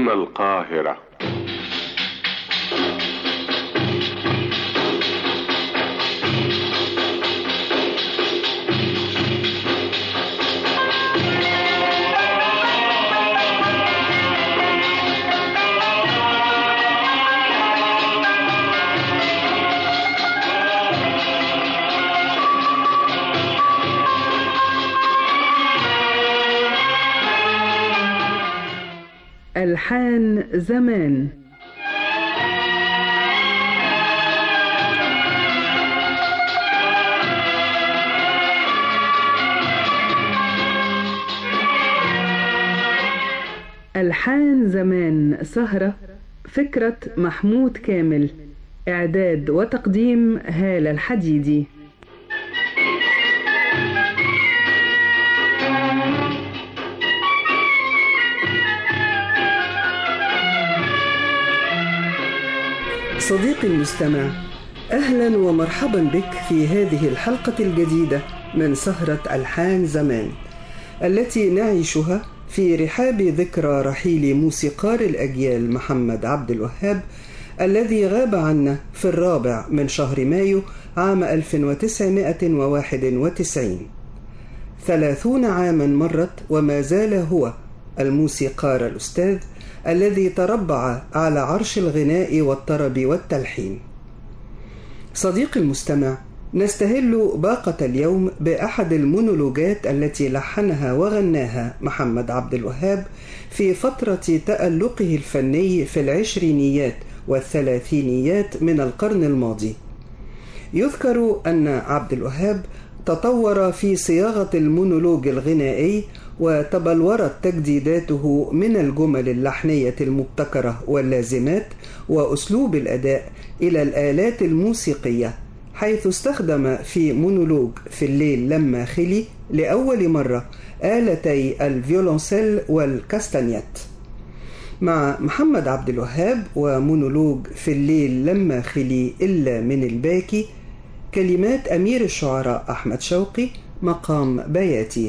من القاهرة ألحان زمان ألحان زمان سهرة فكرة محمود كامل إعداد وتقديم هالة الحديدي صديقي المستمع اهلا ومرحبا بك في هذه الحلقه الجديده من سهره الحان زمان التي نعيشها في رحاب ذكرى رحيل موسيقار الاجيال محمد عبد الوهاب الذي غاب عنا في الرابع من شهر مايو عام 1991 ثلاثون عاما مرت وما زال هو الموسيقار الأستاذ الذي تربع على عرش الغناء والطرب والتلحين صديقي المستمع نستهل باقة اليوم بأحد المونولوجات التي لحنها وغناها محمد عبد الوهاب في فترة تألقه الفني في العشرينيات والثلاثينيات من القرن الماضي يذكر أن عبد الوهاب تطور في صياغة المونولوج الغنائي وتبلورت تجديداته من الجمل اللحنية المبتكرة واللازمات وأسلوب الأداء إلى الآلات الموسيقية حيث استخدم في مونولوج في الليل لما خلي لأول مرة آلتي الفيولونسيل والكاستانيات مع محمد عبد الوهاب ومونولوج في الليل لما خلي إلا من الباكي كلمات أمير الشعراء أحمد شوقي مقام بياتي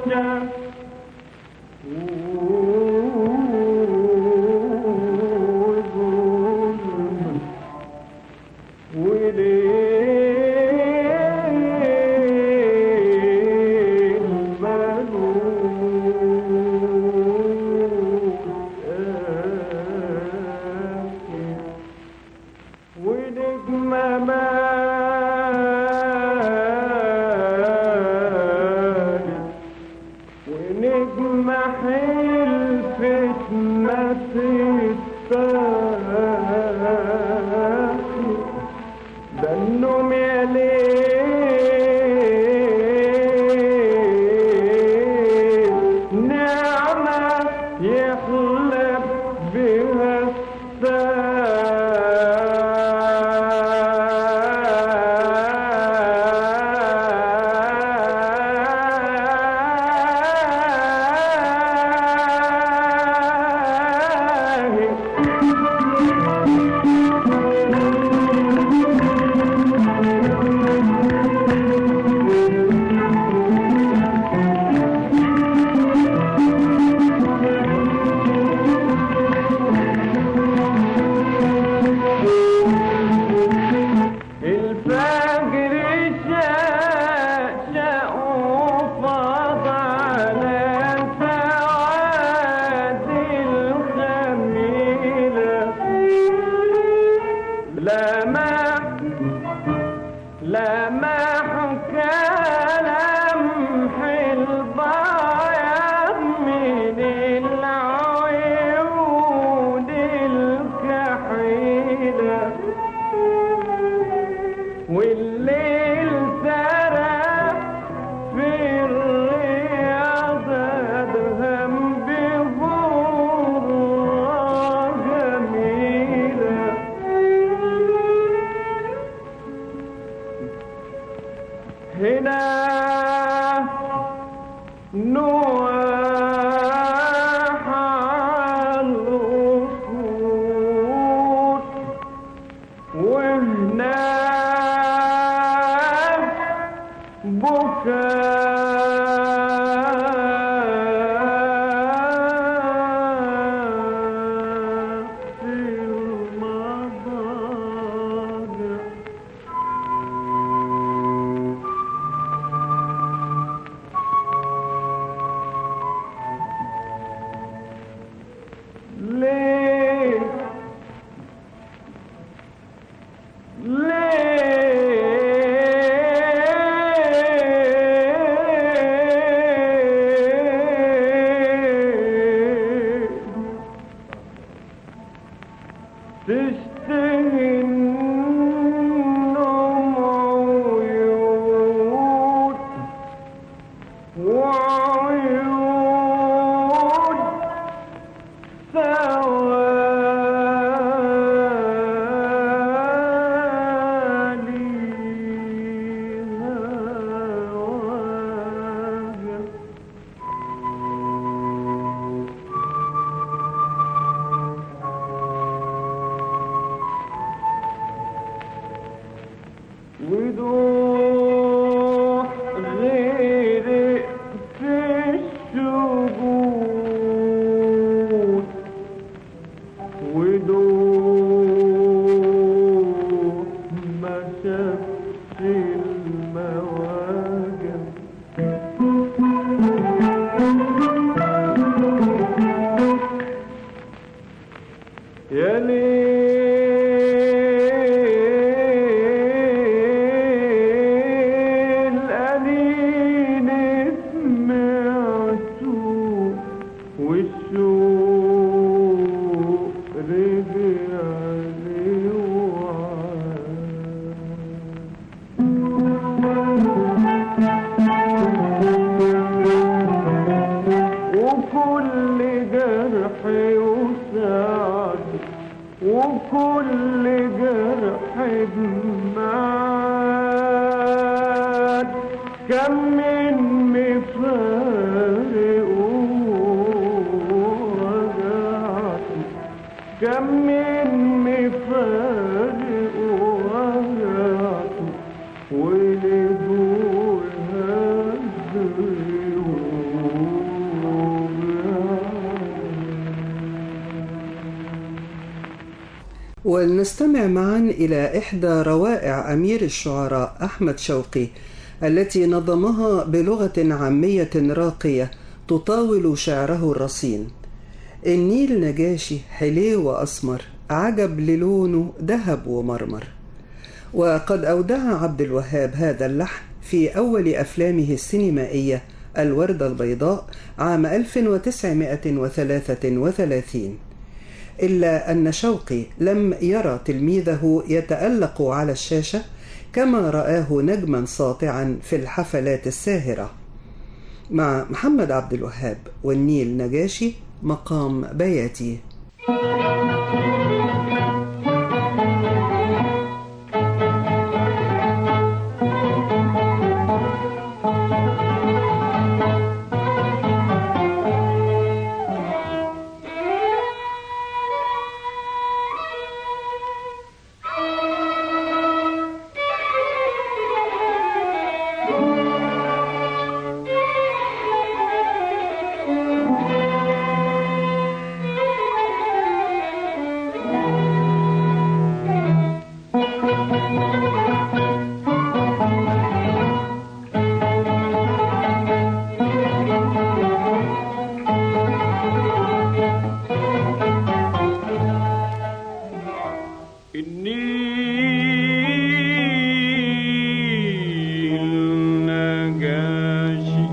ولدوا الهدر ولنستمع معا إلى إحدى روائع أمير الشعراء أحمد شوقي التي نظمها بلغة عامية راقية تطاول شعره الرصين النيل نجاشي حليه وأسمر عجب للونه ذهب ومرمر وقد أودع عبد الوهاب هذا اللحن في أول أفلامه السينمائية الوردة البيضاء عام 1933 إلا أن شوقي لم يرى تلميذه يتألق على الشاشة كما رآه نجما ساطعا في الحفلات الساهرة مع محمد عبد الوهاب والنيل نجاشي مقام بياتي النيل نجاشي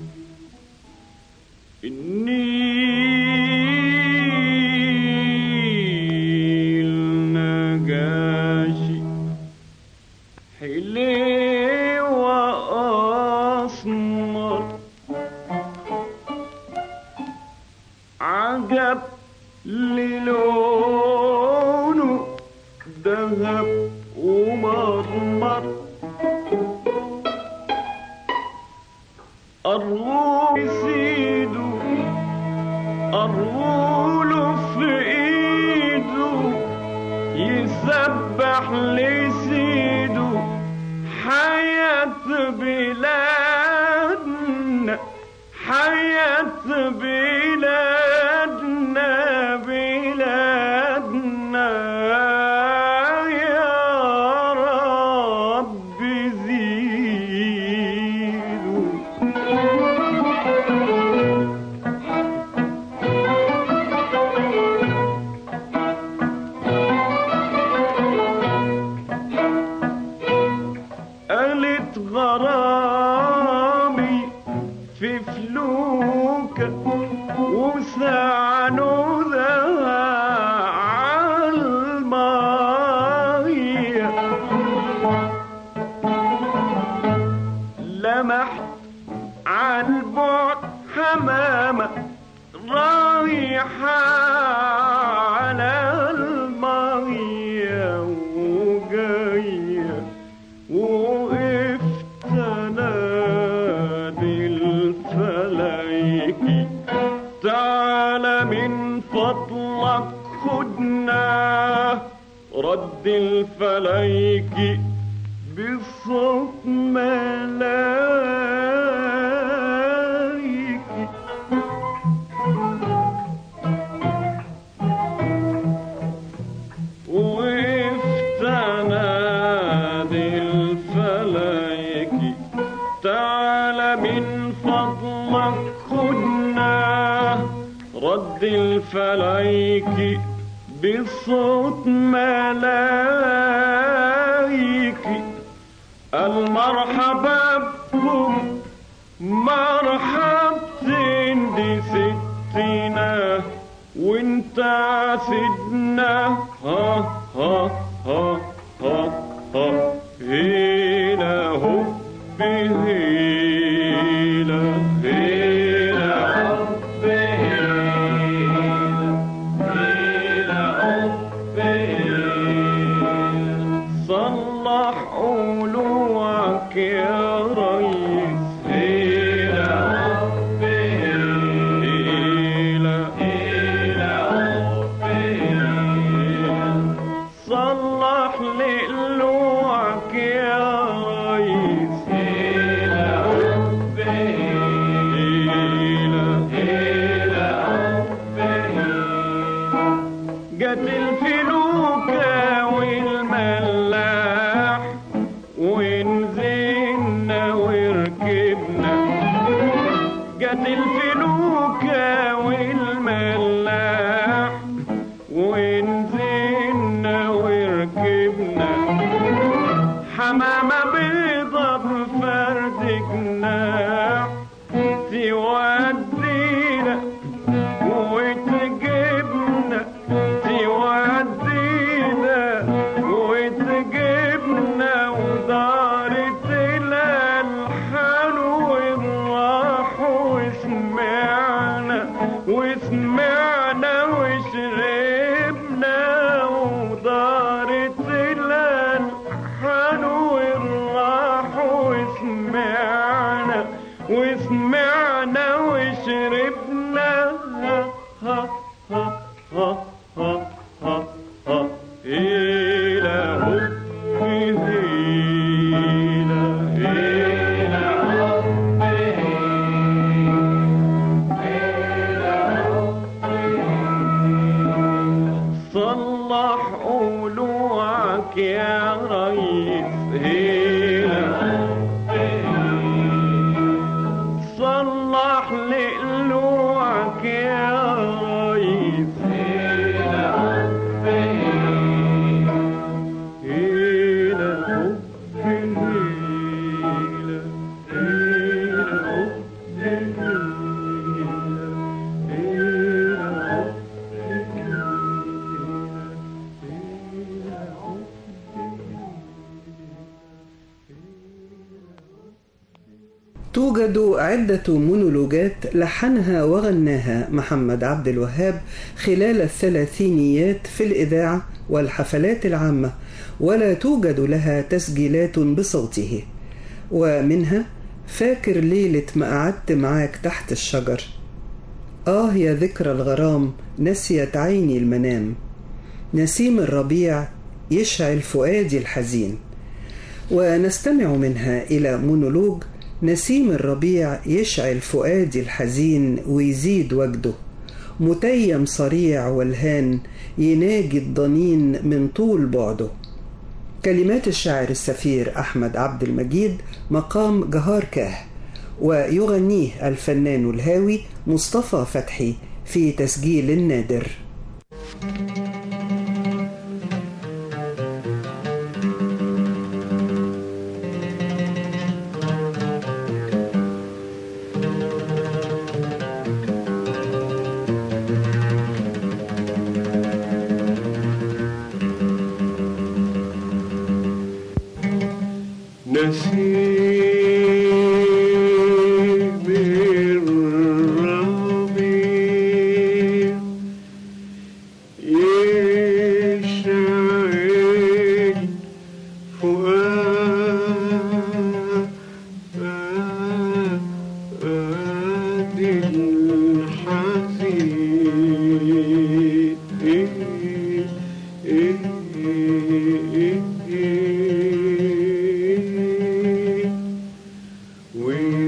النيل نجاشي حليوة أسمر عجب للونه ذهب ومرمر الروح يسيده الروح في ايده يسبح لسيده حياة بلادنا حياة بلادنا بلادنا يا رب زيدوا قالت غرامي في فلوكة وسعنودها عالمية لمحت عالبعد حمامة رايحة على المية وجاية وقفت انادي الفلايكي تعال من فضلك خدنا رد الفلايكي بصوت ملايكي وقفت انادي الفلايكي تعال من فضلك خدنا رد الفلايكي بصوت ملايكي المرحبا بكم مرحبتين دي ستنا وانت سيدنا ها ها ها ها ها هنا هو بهيلا هنا هو صلح قلوعك يا ريس هيلا هيلا صلح جت الفلوكة والملاح ونزلنا وركبنا حمامة بيضة بفرد جناح تودينا وتجيبنا تودينا وتجيبنا ودارت الألحان والراح وسمعنا وسمعنا وشربنا ودارت الألحان والراح وسمعنا وسمعنا وشربنا ها ها ها ها ها ها ها إلى هيلا إلى صلح قلوعك يا ريس هيلا صلح لقلوعك يا ريس هيلا هيلا هيلا هيلا هيلا توجد عدة مونولوجات لحنها وغناها محمد عبد الوهاب خلال الثلاثينيات في الإذاعة والحفلات العامة ولا توجد لها تسجيلات بصوته ومنها فاكر ليلة ما قعدت معاك تحت الشجر آه يا ذكرى الغرام نسيت عيني المنام نسيم الربيع يشعل فؤادي الحزين ونستمع منها إلى مونولوج نسيم الربيع يشعل فؤادي الحزين ويزيد وجده متيم صريع والهان يناجي الضنين من طول بعده كلمات الشاعر السفير أحمد عبد المجيد مقام جهار كاه ويغنيه الفنان الهاوي مصطفى فتحي في تسجيل النادر نسيم الربيع يشعل فؤادي الحزين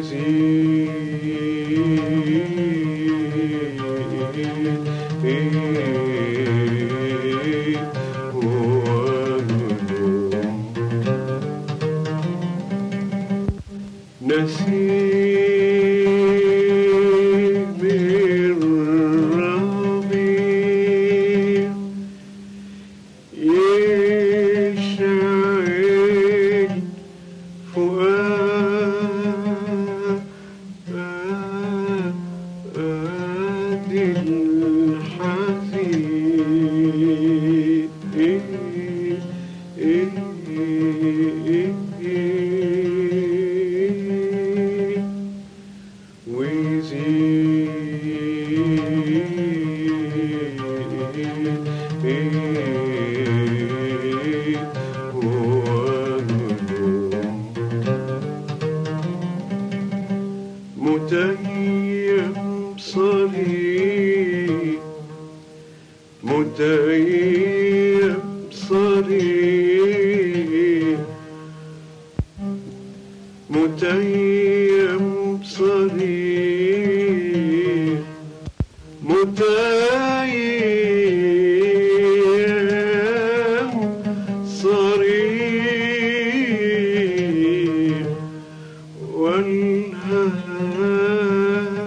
نسيم الربيع يشعل فؤادي الحزين ويزيد وجده متيم صريح متيم صريح متيم صريح متيم صريح والهام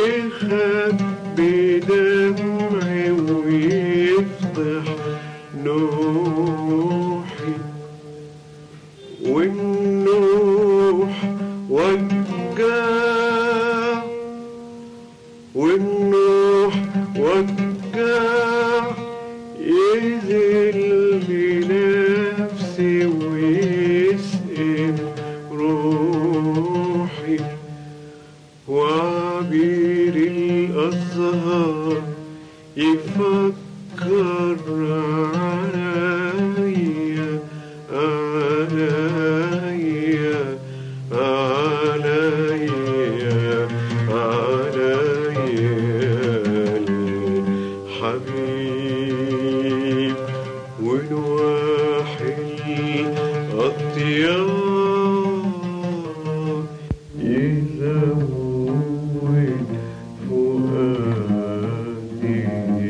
يخبي دمعي ويفضح نوحي والنوح وجع والنوح وجع يذل بنفسي ويسقم روحي وعبير الأزهار يفكر عليا عليا عليا عليا الحبيب والواحد الطيار يزود فؤادي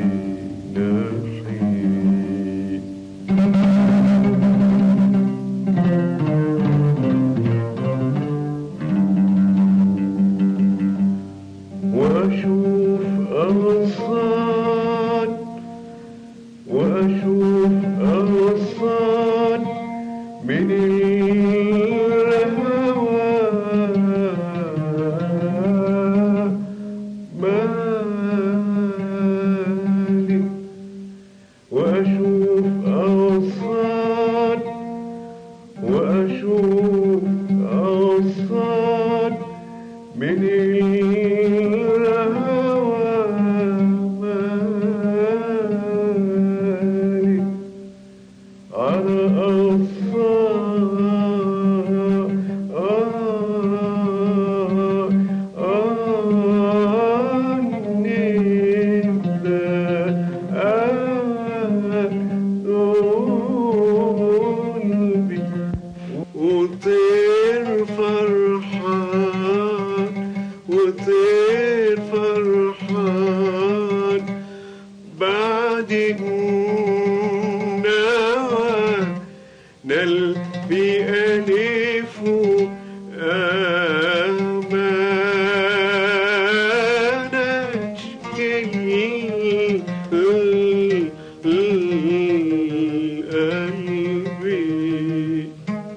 نحيب وأشوف أغصان وأشوف أغصان من الهوى مالي وأشوف أغصان وأشوف أغصان من الهوى مالي على أغصان وطير فرحان وطير فرحان بعد النوى نل في ألفه أمانة شكل قلبي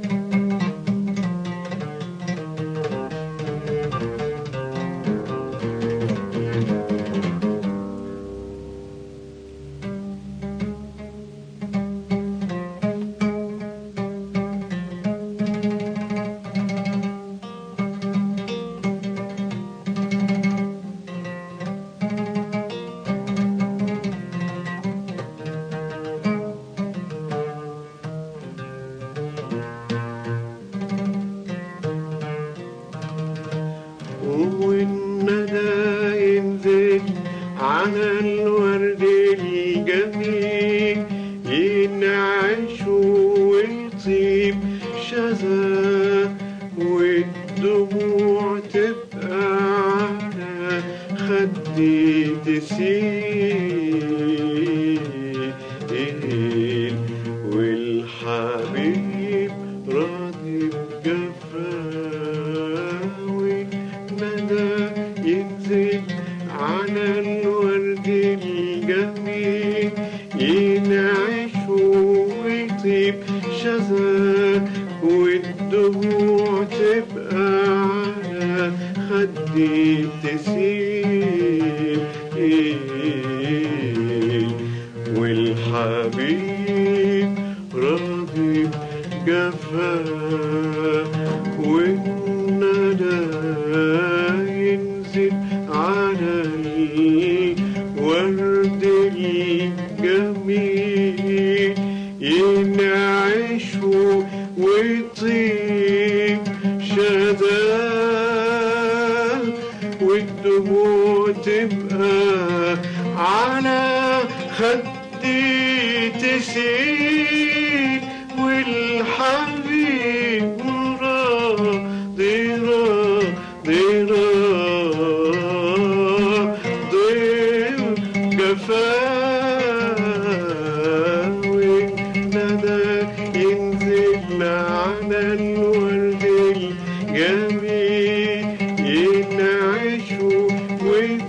والندى ينزل على الورد الجميل ينعش ويطيب شذا والدموع تبقى على خدي تسيل والحبيب راضي بجفاوي ندى ينزل على الورد الجميل ينعش ويطيب شذا والدموع تبقى على خدي تسيل والحبيب راضي بجفاه والندى ينزل على الورد الجميل ينعش ويطيب شذا والدموع تبقى على خدي تسيل والحبيب راضي راضي راضي جفاوي ندى ينزل على الورد الجميل ينعش ويطيب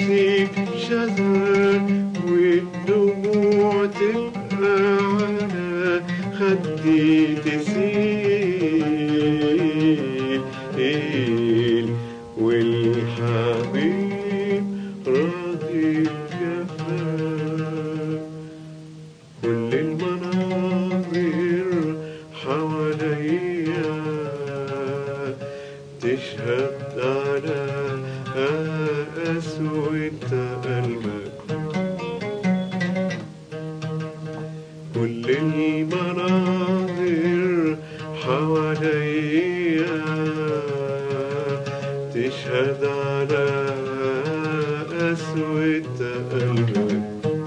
قسوة قلبك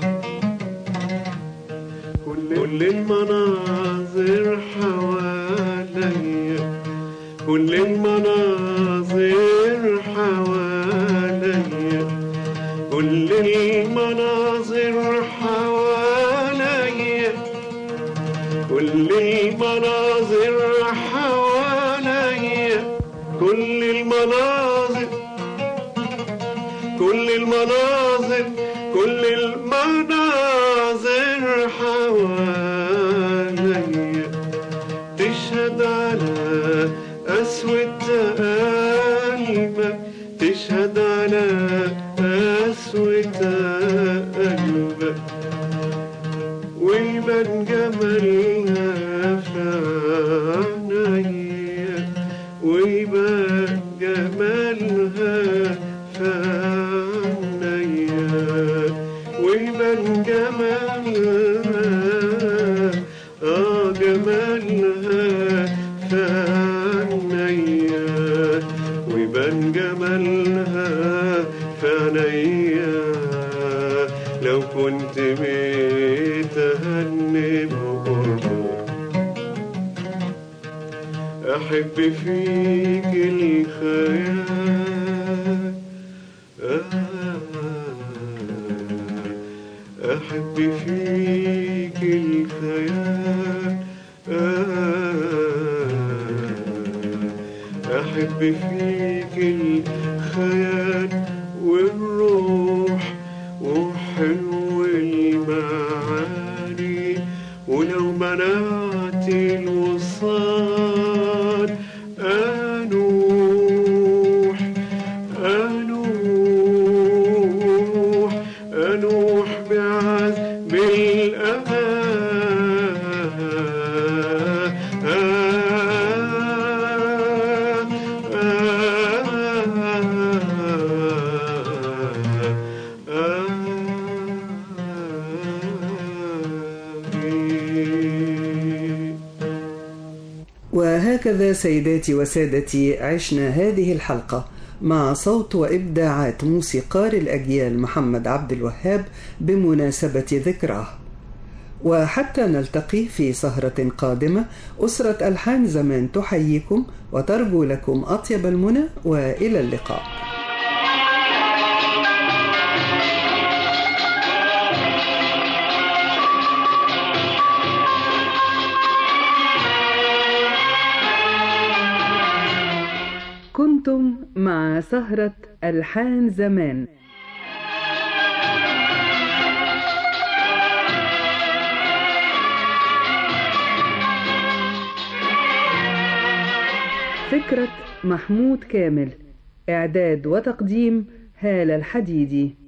كل كل المناظر حواليا كل المناظر حواليا كل المناظر حواليا كل المناظر حواليا كل المناظر كل المناظر كل المناظر حواليا تشهد على قسوة قلبك تشهد على قسوة قلبك ويبان جمالها في عينيا ويبان جمالها في عينيا ويبان جمالها اه جمالها في عينيا ويبان جمالها في عينيا لو كنت متهني بقربك أحب فيك الخيال أحب فيك الخيال أحب فيك الخيال والروح وحلو المعاني ولو منعت الوصال أنوح أنوح أنوح بعذب الأمان وهكذا سيداتي وسادتي عشنا هذه الحلقة مع صوت وإبداعات موسيقار الأجيال محمد عبد الوهاب بمناسبة ذكراه وحتى نلتقي في سهرة قادمة أسرة ألحان زمان تحييكم وترجو لكم أطيب المنى وإلى اللقاء كنتم مع سهرة ألحان زمان فكرة محمود كامل إعداد وتقديم هالة الحديدي